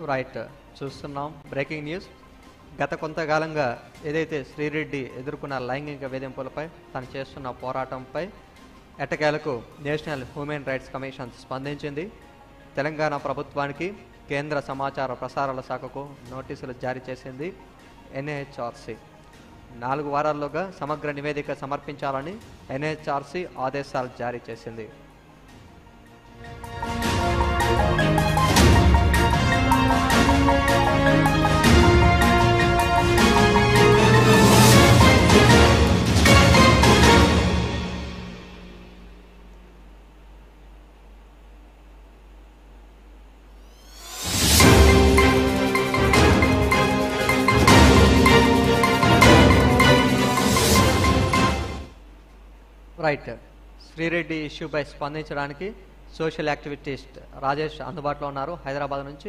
Right చూస్తున్నాం breaking news గత కొంతకాలంగా ఏదైతే శ్రీరెడ్డి ఎదుర్కొన్న లైంగిక వేధింపులపై తను చేస్తున్న పోరాటంపై ఎట్టకేలకు నేషనల్ హ్యూమన్ రైట్స్ కమిషన్ స్పందించింది తెలంగాణ ప్రభుత్వానికి కేంద్ర సమాచార ప్రసారాల శాఖకు నోటీసులు జారీ చేసింది ఎన్హెచ్ఆర్సీ నాలుగు వారాల్లోగా సమగ్ర నివేదిక సమర్పించాలని ఎన్హెచ్ఆర్సీ ఆదేశాలు జారీ చేసింది రైట్ శ్రీరెడ్డి ఇష్యూపై స్పందించడానికి సోషల్ యాక్టివిటీస్ట్ రాజేష్ అందుబాటులో ఉన్నారు హైదరాబాద్ నుంచి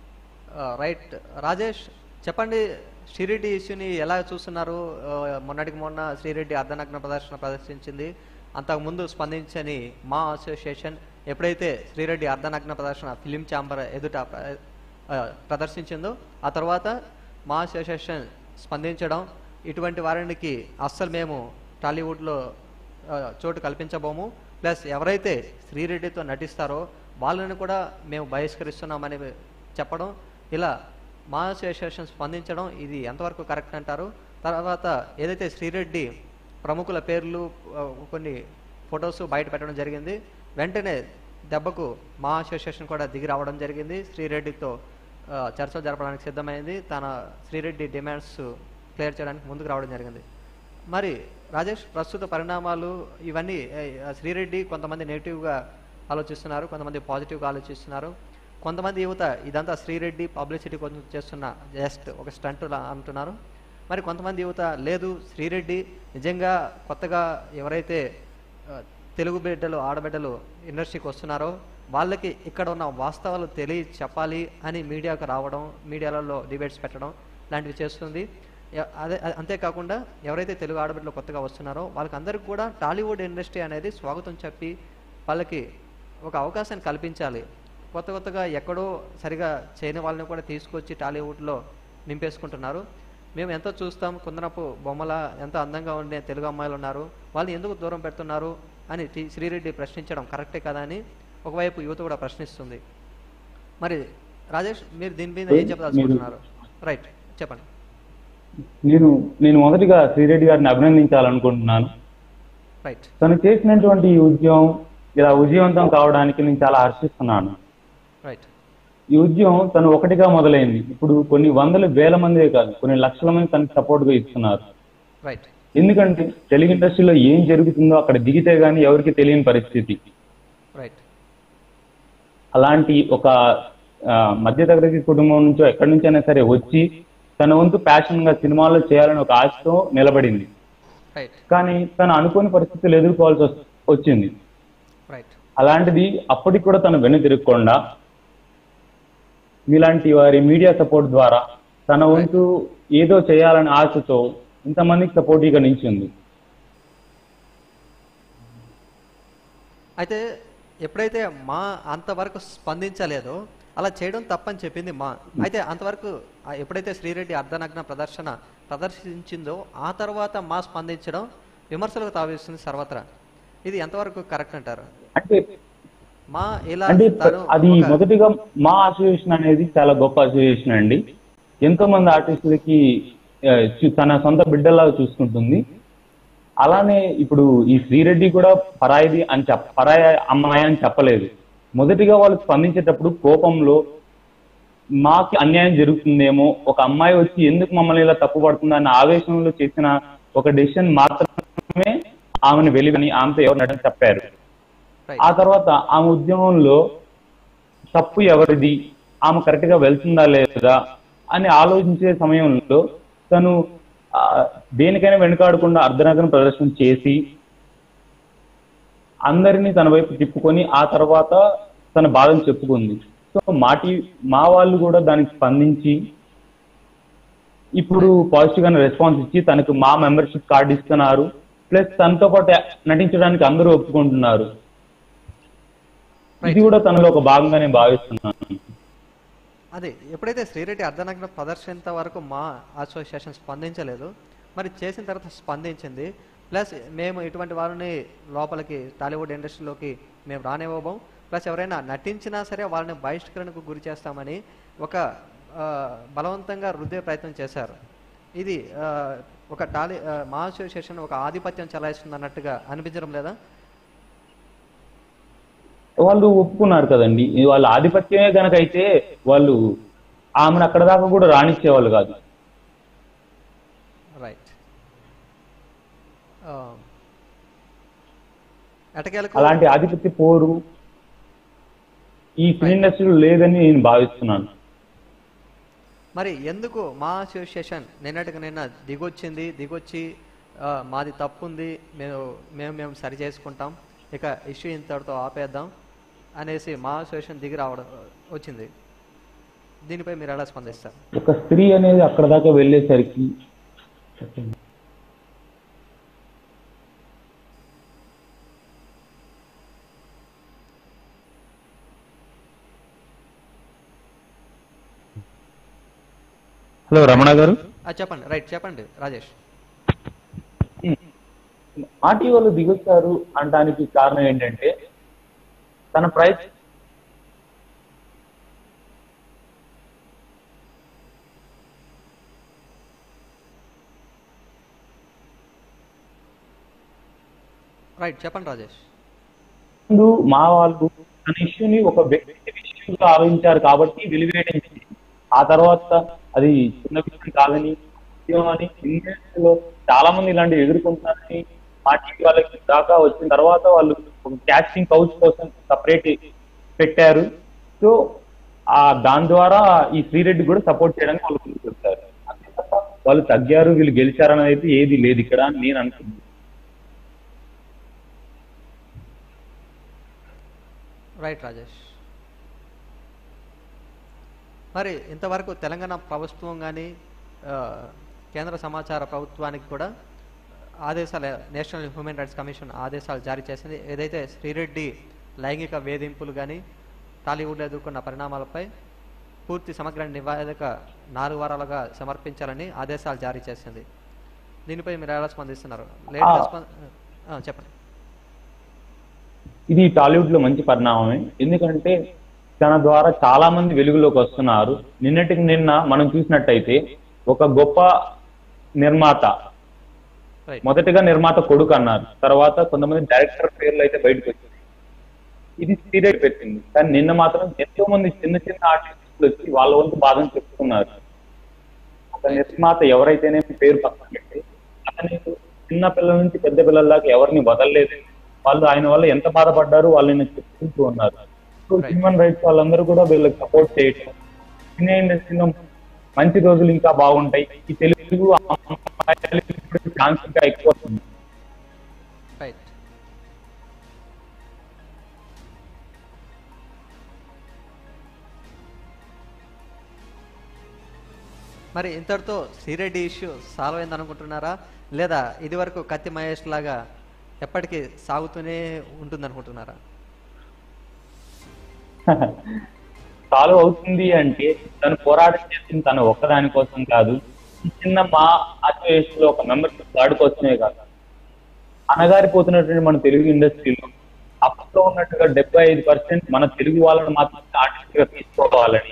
ఆ, రైట్ రాజేష్ చెప్పండి శ్రీరెడ్డి ఇష్యూని ఎలా చూస్తున్నారు ఆ, మొన్నటికి మొన్న శ్రీరెడ్డి అర్ధనగ్న ప్రదర్శన ప్రదర్శించింది అంతకుముందు స్పందించని మా అసోసియేషన్ ఎప్పుడైతే శ్రీరెడ్డి అర్ధనగ్న ప్రదర్శన ఫిలిం ఛాంబర్ ఎదుట ప్ర- ఆ, ప్రదర్శించిందో ఆ తర్వాత మా అసోసియేషన్ స్పందించడం ఇటువంటి వారికి అస్సలు మేము టాలీవుడ్లో ఆ, చోటు కల్పించబోము ప్లస్ ఎవరైతే శ్రీరెడ్డితో నటిస్తారో వాళ్ళని కూడా మేము బహిష్కరిస్తున్నామని చెప్పడం ఇలా మా అసోసియేషన్ స్పందించడం ఇది ఎంతవరకు కరెక్ట్ అంటారు తర్వాత ఏదైతే శ్రీరెడ్డి ప్రముఖుల పేర్లు ఆ, కొన్ని ఫొటోస్ బయట పెట్టడం జరిగింది వెంటనే దెబ్బకు మా అసోసియేషన్ కూడా దిగి రావడం జరిగింది శ్రీరెడ్డితో ఆ, చర్చలు జరపడానికి సిద్ధమైంది తన శ్రీరెడ్డి డిమాండ్స్ క్లియర్ చేయడానికి ముందుకు రావడం జరిగింది మరి రాజేష్ ప్రస్తుత పరిణామాలు ఇవన్నీ ఏ, ఆ, శ్రీరెడ్డి కొంతమంది నెగిటివ్గా ఆలోచిస్తున్నారు కొంతమంది పాజిటివ్గా ఆలోచిస్తున్నారు కొంతమంది యువత ఇదంతా శ్రీరెడ్డి పబ్లిసిటీ కోసం చేస్తున్న జస్ట్ ఒక స్టంట్ అంటున్నారు మరి కొంతమంది యువత లేదు శ్రీరెడ్డి నిజంగా కొత్తగా ఎవరైతే ఆ, తెలుగు బిడ్డలు ఆడబిడ్డలు ఇండస్ట్రీకి వస్తున్నారో వాళ్ళకి ఇక్కడ ఉన్న వాస్తవాలు తెలియ చెప్పాలి అని మీడియాకు రావడం మీడియాలలో డిబేట్స్ పెట్టడం లాంటివి చేస్తుంది ఎ- అదే అ- అంతేకాకుండా ఎవరైతే తెలుగు ఆడబిడ్డలు కొత్తగా వస్తున్నారో వాళ్ళకి అందరికీ కూడా టాలీవుడ్ ఇండస్ట్రీ అనేది స్వాగతం చెప్పి వాళ్ళకి ఒక అవకాశాన్ని కల్పించాలి కొత్త కొత్తగా ఎక్కడో సరిగా చేయని వాళ్ళని కూడా తీసుకొచ్చి టాలీవుడ్లో నింపేసుకుంటున్నారు మేము ఎంతో చూస్తాం కుందనపు బొమ్మల ఎంతో అందంగా ఉండే తెలుగు అమ్మాయిలు ఉన్నారు వాళ్ళని ఎందుకు దూరం పెడుతున్నారు అని టి శ్రీరెడ్డి ప్రశ్నించడం కరెక్టే కదా అని ఒకవైపు యువత కూడా ప్రశ్నిస్తుంది మరి రాజేష్ మీరు దీని మీద ఏం చెప్పదలుచుకుంటున్నారు రైట్ చెప్పండి నేను నేను మొదటిగా శ్రీరెడ్డి గారిని అభినందించాలనుకుంటున్నాను రైట్ తను చేసినటువంటి ఈ ఉద్యమం ఇలా విజయవంతం కావడానికి నేను చాలా హర్షిస్తున్నాను రైట్ ఈ ఉద్యమం తను ఒకటిగా మొదలైంది ఇప్పుడు కొన్ని వందల వేల మందే కాదు కొన్ని లక్షల మంది తనకి సపోర్ట్ గా ఇస్తున్నారు రైట్ ఎందుకంటే తెలుగు ఇండస్ట్రీలో ఏం జరుగుతుందో అక్కడ దిగితే గానీ ఎవరికి తెలియని పరిస్థితి రైట్ అలాంటి ఒక ఆ, మధ్యతరగతి కుటుంబం నుంచో ఎక్కడి నుంచైనా సరే వచ్చి తన వంతు ప్యాషన్ గా సినిమాల్లో చేయాలని ఒక ఆశతో నిలబడింది రైట్ కానీ తను అనుకోని పరిస్థితులు ఎదుర్కోవాల్సి వస్- వచ్చింది రైట్ అలాంటిది అప్పటికి కూడా తను వెను తిరగకుండా మీలాంటి వారి మీడియా సపోర్ట్ ద్వారా తన వంతు ఏదో చేయాలని ఆశతో ఇంతమందికి సపోర్టివ్గా నిలిచింది అయితే ఎప్పుడైతే మా అంతవరకు స్పందించలేదో అలా చేయడం తప్పని చెప్పింది మా అయితే అంతవరకు ఆ ఎప్పుడైతే శ్రీరెడ్డి అర్ధనగ్న ప్రదర్శన ప్రదర్శించిందో ఆ తర్వాత మా స్పందించడం విమర్శలకు తావిస్తుంది సర్వత్రా ఇది ఎంతవరకు కరెక్ట్ అంటారు అంటే మా ఇలా అంటే తను అది ఒక- మొదటిగా మా అసోసియేషన్ అనేది చాలా గొప్ప అసోసియేషన్ అండి ఎంతో మంది ఆర్టిస్టులకి ఆ, చూ- తన సొంత బిడ్డలాగా చూసుకుంటుంది అలానే ఇప్పుడు ఈ శ్రీరెడ్డి కూడా పరాయిది అని చెప్ప పరాయ అమ్మాయి అని చెప్పలేదు మొదటిగా వాళ్ళు స్పందించేటప్పుడు కోపంలో మాకి అన్యాయం జరుగుతుందేమో ఒక అమ్మాయి వచ్చి ఎందుకు మమ్మల్ని ఇలా తప్పు పడుతుందా అన్న ఆవేశంలో చేసిన ఒక డెసిషన్ మాత్రమే ఆమెను వెలివని ఆమెతో ఎవరు నడని చెప్పారు Right. ఆ తర్వాత ఆమె ఉద్యమంలో తప్పు ఎవరిది ఆమె కరెక్ట్ గా వెళ్తుందా లేదా అని ఆలోచించే సమయంలో తను ఆ, దేనికైనా వెనుకాడకుండా అర్ధనగరం ప్రదర్శన చేసి అందరినీ తన వైపు తిప్పుకొని ఆ తర్వాత తన బాధను చెప్పుకుంది సో మాటి మా వాళ్ళు కూడా దానికి స్పందించి ఇప్పుడు పాజిటివ్ గానే రెస్పాన్స్ ఇచ్చి తనకు మా మెంబర్షిప్ కార్డు ఇస్తున్నారు ప్లస్ తనతో పాటు నటించడానికి అందరూ ఒప్పుకుంటున్నారు ఇది కూడా తనలో ఒక భాగంగా నేను భావిస్తున్నాను అది ఎప్పుడైతే శ్రీరెడ్డి అర్ధనగ్న ప్రదర్శింత వరకు మా అసోసియేషన్ స్పందించలేదు మరి చేసిన తర్వాత స్పందించింది ప్లస్ మేము ఇటువంటి వారిని లోపలికి టాలీవుడ్ ఇండస్ట్రీలోకి మేము రానివ్వబోం ప్లస్ ఎవరైనా నటించినా సరే వాళ్ళని బహిష్కరణకు గురి చేస్తామని ఒక ఆ, బలవంతంగా రుద్దే ప్రయత్నం చేశారు ఇది ఆ, ఒక టాలీ ఆ, మా అసోసియేషన్ ఒక ఆధిపత్యం చెలాయిస్తుంది అన్నట్టుగా అనిపించడం లేదా వాళ్ళు ఒప్పుకున్నారు కదండి ఈ వాళ్ళ ఆధిపత్యమే గనక అయితే వాళ్ళు ఆమెను అక్కడ దాకా కూడా రానిచ్చేవాళ్ళు కాదు రైట్ ఎటకేలకు అలాంటి ఆధిపత్య పోరు ఈ ఫిల్మ్ ఇండస్ట్రీలో లేదని నేను భావిస్తున్నాను మరి ఎందుకు మా అసోసియేషన్ నిన్నటికి నిన్న దిగొచ్చింది దిగొచ్చి ఆ, మాది తప్పు ఉంది మేము మేము మేము సరి చేసుకుంటాం ఇక ఇష్యూ ఇంతటితో ఆపేద్దాం అనేసి మా అసోసియేషన్ దిగి రావడం వచ్చింది దీనిపై మీరు ఎలా స్పందిస్తారు ఒక స్త్రీ అనేది అక్కడ దాకా వెళ్ళేసరికి హలో రమణ గారు ఆ, చెప్పండి రైట్ చెప్పండి రాజేష్ ఆర్టీ వాళ్ళు దిగొచ్చారు అనడానికి కారణం ఏంటంటే తన ప్రయత్నం రైట్ చెప్పండి రాజేష్ ముందు మా వాళ్ళు తన ఇష్యూని ఒక వ్యక్తి ఇష్యూగా ఆలోచించారు కాబట్టి వెలివేయడానికి ఆ తర్వాత అది చిన్న విషయం కాదని విషయం అని ఇండియన్స్ లో చాలా మంది ఇలాంటివి ఎదుర్కొంటున్నారని పార్టీ వాళ్ళకి దాకా వచ్చిన తర్వాత వాళ్ళు ఒక క్యాస్టింగ్ కౌచ్ కోసం సపరేట్ పెట్టారు సో ఆ దాని ద్వారా ఈ శ్రీరెడ్డి కూడా సపోర్ట్ చేయడానికి వాళ్ళు ముందుకు వచ్చారు అంతే తప్ప వాళ్ళు తగ్గారు వీళ్ళు గెలిచారని అయితే ఏది లేదు ఇక్కడ అని నేను అనుకుంటున్నాను రైట్ రాజేష్ మరి ఇంతవరకు తెలంగాణ ప్రభుత్వం కానీ కేంద్ర సమాచార ప్రభుత్వానికి కూడా ఆదేశాలు నేషనల్ హ్యూమన్ రైట్స్ కమిషన్ ఆదేశాలు జారీ చేసింది ఏదైతే శ్రీరెడ్డి లైంగిక వేధింపులు కానీ టాలీవుడ్లో ఎదుర్కొన్న పరిణామాలపై పూర్తి సమగ్ర నివేదిక నాలుగు వారాలుగా సమర్పించాలని ఆదేశాలు జారీ చేసింది దీనిపై మీరు ఎలా స్పందిస్తున్నారు లేట్గా ఆ. స్పం- ఆ, చెప్పండి ఇది టాలీవుడ్ లో మంచి పరిణామమే ఎందుకంటే తన ద్వారా చాలా మంది వెలుగులోకి వస్తున్నారు నిన్నటికి నిన్న మనం చూసినట్టయితే ఒక గొప్ప నిర్మాత రైట్ మొదటిగా నిర్మాత కొడుకు అన్నారు తర్వాత కొంతమంది డైరెక్టర్ పేర్లు అయితే బయటకు వచ్చింది ఇది సీరియల్ పెట్టింది కానీ నిన్న మాత్రం ఎంతో మంది చిన్న చిన్న ఆర్టిస్టులు వచ్చి వాళ్ళ వంతు బాధను చెప్పుకున్నారు ఒక నిర్మాత ఎవరైతేనే పేరు పక్కన పెట్టి అతని చిన్న పిల్లల నుంచి పెద్ద పిల్లల దాకా ఎవరిని వదలలేదు వాళ్ళు ఆయన వల్ల ఎంత బాధపడ్డారు వాళ్ళని చెప్పుకుంటూ ఉన్నారు సో Right. హ్యూమన్ రైట్స్ వాళ్ళందరూ కూడా వీళ్ళకి సపోర్ట్ చేయటం సినీ ఇండస్ట్రీలో మంచి రోజులు ఇంకా బాగుంటాయి ఈ తెలుగు అమ్మాయిలకి ఛాన్స్ ఇంకా ఎక్కువ వస్తుంది రైట్ మరి ఇంతటితో శ్రీరెడ్డి ఇష్యూ సాల్వ్ అయింది అనుకుంటున్నారా లేదా ఇది వరకు కత్తి మహేష్ లాగా ఎప్పటికీ సాగుతూనే ఉంటుంది అనుకుంటున్నారా సాల్వ్ అవుతుంది అంటే తను పోరాటం చేసింది తను ఒక్కదాని కోసం కాదు ఈ చిన్న మా అసోసియేషన్ లో ఒక మెంబర్షిప్ కార్డు కోసమే కాదు అనగారిపోతున్నటువంటి మన తెలుగు ఇండస్ట్రీలో అప్పట్లో ఉన్నట్టుగా డెబ్బై ఐదు పర్సెంట్ మన తెలుగు వాళ్ళని మాత్రం ఆర్టిస్ట్ గా తీసుకోవాలని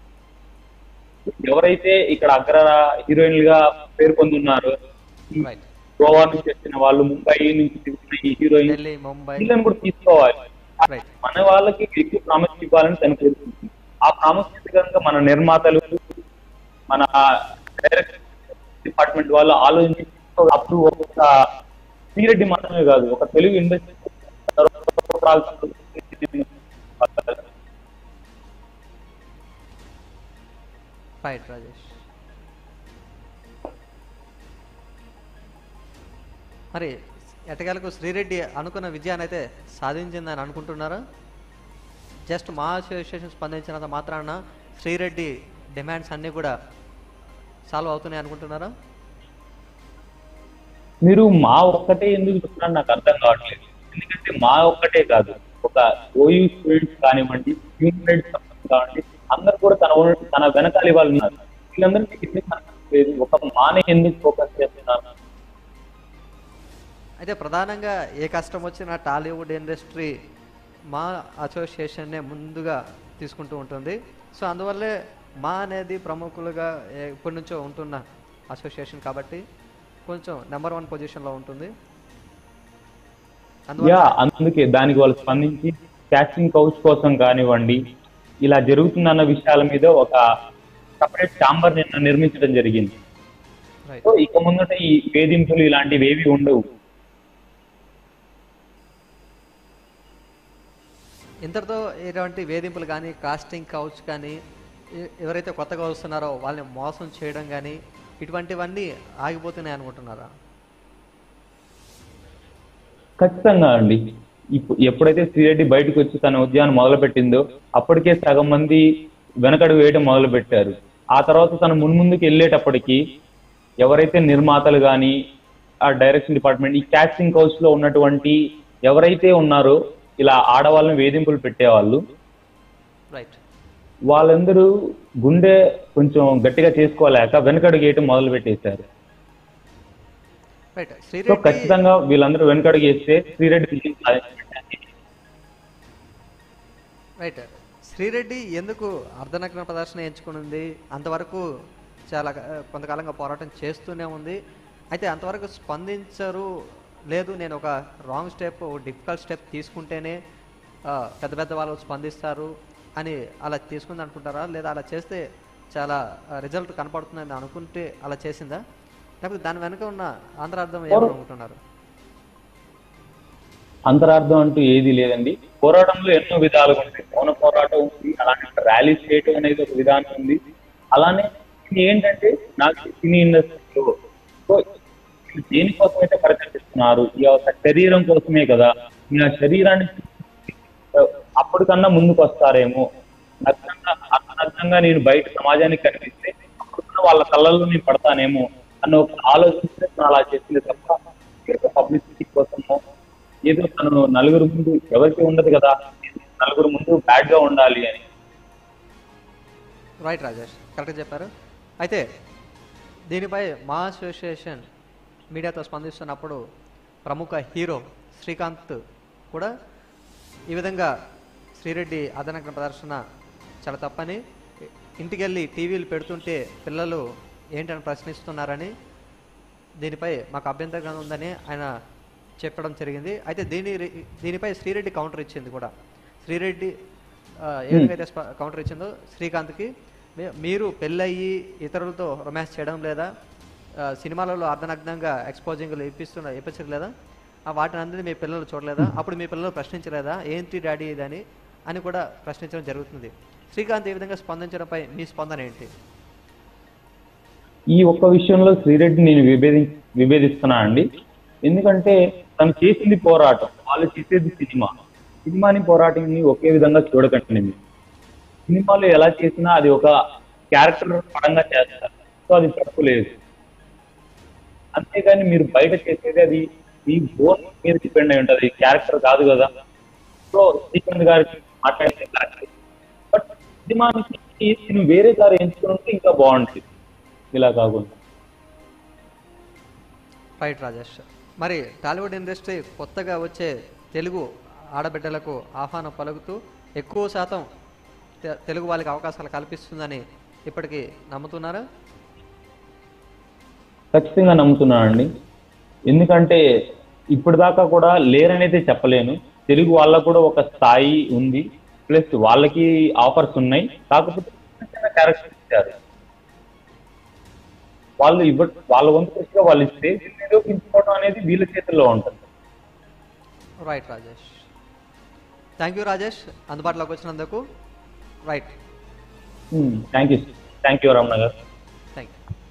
ఎవరైతే ఇక్కడ అగ్ర హీరోయిన్లుగా పేరు పొందున్నారో ఈ రైట్ గోవా నుంచి వచ్చిన వాళ్ళు ముంబై నుంచి వచ్చిన ఈ హీరోయిన్ ఢిల్లీ ముంబై వీళ్ళని కూడా తీసుకోవాలి రైట్ మన వాళ్ళకి ఎక్కువ ప్రాముఖ్యత ఇవ్వాలని తను కోరుకుంటుంది ఆ ప్రాముఖ్యత కనుక మన నిర్మాతలు మన డైరెక్ట్ డిపార్ట్మెంట్ వాళ్ళు ఆలోచించి అప్పుడు ఒక శ్రీరెడ్డి మాత్రమే కాదు ఒక తెలుగు ఇండస్ట్రీ రైట్ రాజేష్ మరి ఎటగాలకు శ్రీరెడ్డి అనుకున్న విజయాన్ని అయితే సాధించిందని అనుకుంటున్నారా జస్ట్ మా అసోసియేషన్ స్పందించినంత మాత్రాన శ్రీరెడ్డి డిమాండ్స్ అన్నీ కూడా సాల్వ్ అవుతున్నాయి అనుకుంటున్నారా మీరు మా ఒక్కటే ఎందుకు చెప్తున్నారు నాకు అర్థం కావట్లేదు ఎందుకంటే మా ఒక్కటే కాదు ఒక ఓయూ స్టూడెంట్స్ కానివ్వండి హ్యూమన్ రైట్స్ కానివ్వండి అందరు కూడా తన ఓన్- తన వెనకాల ఇవ్వాలి వీళ్ళందరికీ ఎందుకు కనపడలేదు? ఒక మానే ఎందుకు ఫోకస్ చేస్తున్నారు అయితే ప్రధానంగా ఏ కష్టం వచ్చినా టాలీవుడ్ ఇండస్ట్రీ మా అసోసియేషన్నే ముందుగా తీసుకుంటూ ఉంటుంది సో అందువల్లే మా అనేది ప్రముఖులుగా ఏ- ఇప్పటి నుంచో ఉంటున్న అసోసియేషన్ కాబట్టి కొంచెం నెంబర్ వన్ పొజిషన్లో ఉంటుంది అందువల్ల యా అందుకే దానికి వాళ్ళు స్పందించి క్యాస్టింగ్ కౌచ్ కోసం కానివ్వండి ఇలా జరుగుతుందన్న విషయాల మీద ఒక సపరేట్ ఛాంబర్ నిన్న నిర్మించడం జరిగింది రైట్ సో ఇక ముందట ఈ వేధింపులు ఇలాంటివి ఏవి ఉండవు ఇంతటితో ఇటువంటి వేధింపులు కానీ కాస్టింగ్ కౌచ్ కానీ ఎ- ఎవరైతే కొత్తగా వస్తున్నారో వాళ్ళని మోసం చేయడం కానీ ఇటువంటివన్నీ ఆగిపోతున్నాయి అనుకుంటున్నారా ఖచ్చితంగా అండి ఇప్పుడు ఎప్పుడైతే శ్రీరెడ్డి బయటకు వచ్చి తన ఉద్యానం మొదలు పెట్టిందో అప్పటికే సగం మంది వెనకడు వేయడం మొదలు పెట్టారు ఆ తర్వాత తను మున్ముందుకు వెళ్ళేటప్పటికి ఎవరైతే నిర్మాతలు కానీ ఆ డైరెక్షన్ డిపార్ట్మెంట్ ఈ క్యాస్టింగ్ కౌచ్ లో ఉన్నటువంటి ఎవరైతే ఉన్నారో ఇలా ఆడవాళ్ళని వేధింపులు పెట్టేవాళ్ళు రైట్ వాళ్ళందరూ గుండె కొంచెం గట్టిగా చేసుకోలేక వెనకడుగు వేయటం మొదలు పెట్టేశారు రైట్ సో శ్రీరెడ్డి ఖచ్చితంగా వీళ్ళందరూ వెనకడుగు వేస్తే శ్రీరెడ్డి విజయం సాధించడానికి రైట్ శ్రీరెడ్డి ఎందుకు అర్ధనగ్న ప్రదర్శన ఎంచుకునింది అంతవరకు చాలా ఆ, కొంతకాలంగా పోరాటం చేస్తూనే ఉంది అయితే అంతవరకు స్పందించరు లేదు నేను ఒక రాంగ్ స్టెప్ డిఫికల్ట్ స్టెప్ తీసుకుంటేనే ఆ, పెద్ద పెద్ద వాళ్ళు స్పందిస్తారు అని అలా తీసుకుంది అనుకుంటారా లేదా అలా చేస్తే చాలా రిజల్ట్ కనపడుతుందని అనుకుంటే అలా చేసిందా లేకపోతే దాని వెనుక ఉన్న ఆంధ్రార్థం ఏమనుకుంటున్నారు అంతరార్థం అంటూ ఏది లేదండి పోరాటంలో ఎన్నో విధాలుగా ఉంటాయి మౌన పోరాటం ఉంది అలానే ర్యాలీ చేయటం అనేది ఒక విధానం ఉంది అలానే ఇది ఏంటంటే నాకు సినీ ఇండస్ట్రీలో సో వీళ్ళు దేనికోసమైతే పరితపిస్తున్నారు ఈ యొక్క శరీరం కోసమే కదా మీ ఆ శరీరాన్ని అప్పటికన్నా ముందుకు వస్తారేమో నగ్నంగా నగ్నంగా నేను బయట సమాజానికి కనిపిస్తే అప్పుడు వాళ్ళ కళ్ళల్లో నేను పడతానేమో అన్న ఒక ఆలోచించే తను అలా చేసింది తప్ప పబ్లిసిటీ కోసమో ఏదో తను నలుగురు ముందు ఎవరికి ఉండదు కదా నలుగురు ముందు బ్యాడ్ గా ఉండాలి అని రైట్ రాజేష్ కరెక్ట్గా చెప్పారు అయితే దీనిపై మా అసోసియేషన్ మీడియాతో స్పందిస్తున్నప్పుడు ప్రముఖ హీరో శ్రీకాంత్ కూడా ఈ విధంగా శ్రీరెడ్డి అదనగ్న ప్రదర్శన చాలా తప్పని ఇంటికి వెళ్ళి టీవీలు పెడుతుంటే పిల్లలు ఏంటని ప్రశ్నిస్తున్నారని దీనిపై మాకు అభ్యంతరంగా ఉందని ఆయన చెప్పడం జరిగింది అయితే దీని దీనిపై శ్రీరెడ్డి కౌంటర్ ఇచ్చింది కూడా శ్రీరెడ్డి ఆ, ఏ విధంగా అయితే స్ప- కౌంటర్ ఇచ్చిందో శ్రీకాంత్కి మీ- మీరు పెళ్ళయి ఇతరులతో రొమాన్స్ చేయడం లేదా ఆ, సినిమాలలో అర్ధనగ్నంగా ఎక్స్పోజింగ్లు ఇప్పిస్తున్న ఇప్పించలేదా ఆ వాటిని అందరినీ మీ పిల్లలు చూడలేదా అప్పుడు మీ పిల్లలు ప్రశ్నించలేదా ఏంటి డాడీ ఇదని అని కూడా ప్రశ్నించడం జరుగుతుంది శ్రీకాంత్ ఈ విధంగా స్పందించడంపై మీ స్పందన ఏంటి ఈ ఒక్క విషయంలో శ్రీరెడ్డి నేను విభేది విభేదిస్తున్నా అండి ఎందుకంటే తను చేసింది పోరాటం వాళ్ళు చేసేది సినిమా సినిమాని పోరాటాన్ని ఒకే విధంగా చూడకండి మీరు సినిమాలో ఎలా చేసినా అది ఒక క్యారెక్టర్ పరంగా చేస్తారు సో అది తప్పు లేదు అంతేగాని మీరు బయట చేసేది అది మీ బోన్ మీద డిపెండ్ అయి ఉంటుంది క్యారెక్టర్ కాదు కదా సో శ్రీకాంత్ గారికి మాట్లాడితే కరెక్ట్ బట్ సినిమానికి నేను వేరే దారి ఎంచుకుని ఉంటే ఇంకా బాగుంటుంది ఇలా కాకుండా రైట్ రాజేష్ మరి టాలీవుడ్ ఇండస్ట్రీ కొత్తగా వచ్చే తెలుగు ఆడబిడ్డలకు ఆహ్వానం పలుకుతూ ఎక్కువ శాతం తె- తెలుగు వాళ్ళకి అవకాశాలు కల్పిస్తుందని ఇప్పటికీ నమ్ముతున్నారా ఖచ్చితంగా నమ్ముతున్నానండి ఎందుకంటే ఇప్పటిదాకా కూడా లేరనైతే చెప్పలేను తెలుగు వాళ్ళకు కూడా ఒక స్థాయి ఉంది ప్లస్ వాళ్ళకి ఆఫర్స్ ఉన్నాయి కాకపోతే క్యారెక్టర్ ఇచ్చారు వాళ్ళు ఇవ్వ వాళ్ళ వంతు కృషిగా వాళ్ళు ఇస్తే వీళ్ళు నిరూపించుకోవడం అనేది వీళ్ళ చేతుల్లో ఉంటుంది right Rajesh thank you Rajesh అందుబాటులోకి వచ్చినందుకు right thank you thank you Ramana garu thank you